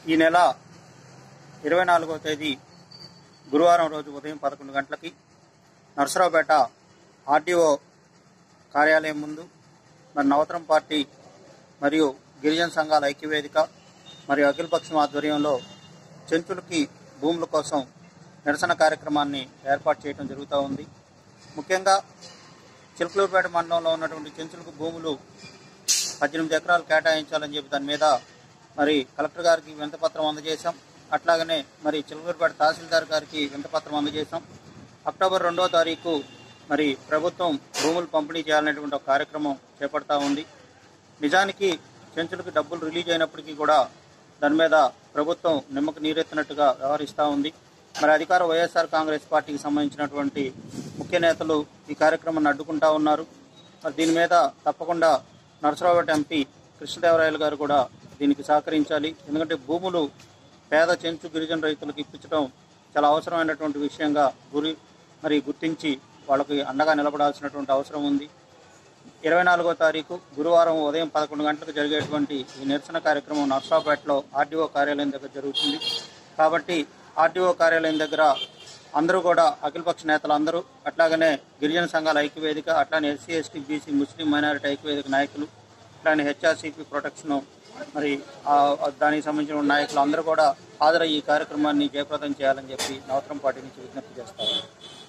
ఈ నెల ఇరవై నాలుగవ తేదీ గురువారం రోజు ఉదయం పదకొండు గంటలకి నరసరావుపేట ఆర్డీఓ కార్యాలయం ముందు మరి నవతరం పార్టీ మరియు గిరిజన సంఘాల ఐక్యవేదిక మరియు అఖిలపక్షం ఆధ్వర్యంలో చెంచులకి భూముల కోసం నిరసన కార్యక్రమాన్ని ఏర్పాటు చేయడం జరుగుతూ ఉంది ముఖ్యంగా చిలుకలూరుపేట మండలంలో ఉన్నటువంటి చెంచులకు భూములు పద్దెనిమిది ఎకరాలు కేటాయించాలని చెప్పి దాని మీద మరి కలెక్టర్ గారికి వింతపత్రం అందజేశాం అట్లాగనే మరి చిలుకూరుపేట తహసీల్దార్ గారికి వింతపత్రం అందజేశాం అక్టోబర్ రెండో తారీఖు మరి ప్రభుత్వం భూములు పంపిణీ చేయాలనేటువంటి ఒక కార్యక్రమం చేపడతా ఉంది నిజానికి చెంచులకు డబ్బులు రిలీజ్ అయినప్పటికీ కూడా దాని మీద ప్రభుత్వం నిమ్మకు నీరెత్తినట్టుగా వ్యవహరిస్తూ ఉంది మరి అధికార వైఎస్ఆర్ కాంగ్రెస్ పార్టీకి సంబంధించినటువంటి ముఖ్య నేతలు ఈ కార్యక్రమాన్ని అడ్డుకుంటా ఉన్నారు మరి దీని మీద తప్పకుండా నరసరావుపేట ఎంపీ కృష్ణదేవరాయలు గారు కూడా దీనికి సహకరించాలి ఎందుకంటే భూములు పేద చెంచు గిరిజన రైతులకు ఇప్పించడం చాలా అవసరమైనటువంటి విషయంగా గురి మరి గుర్తించి వాళ్ళకి అండగా నిలబడాల్సినటువంటి అవసరం ఉంది ఇరవై నాలుగో తారీఖు గురువారం ఉదయం పదకొండు గంటలకు జరిగేటువంటి ఈ నిరసన కార్యక్రమం నర్సాపేటలో ఆర్డీఓ కార్యాలయం దగ్గర జరుగుతుంది కాబట్టి ఆర్డీఓ కార్యాలయం దగ్గర అందరూ కూడా అఖిలపక్ష నేతలు అందరూ అట్లాగనే గిరిజన సంఘాల ఐక్యవేదిక అట్లానే SC ST BC Muslim minority ఐక్యవేదిక నాయకులు అట్లానే హెచ్ఆర్సీపీ ప్రొటెక్షన్ మరి ఆ దానికి సంబంధించిన నాయకులు అందరూ కూడా హాజరయ్యి ఈ కార్యక్రమాన్ని జయప్రదం చేయాలని చెప్పి నవతరం పార్టీ నుంచి విజ్ఞప్తి చేస్తారు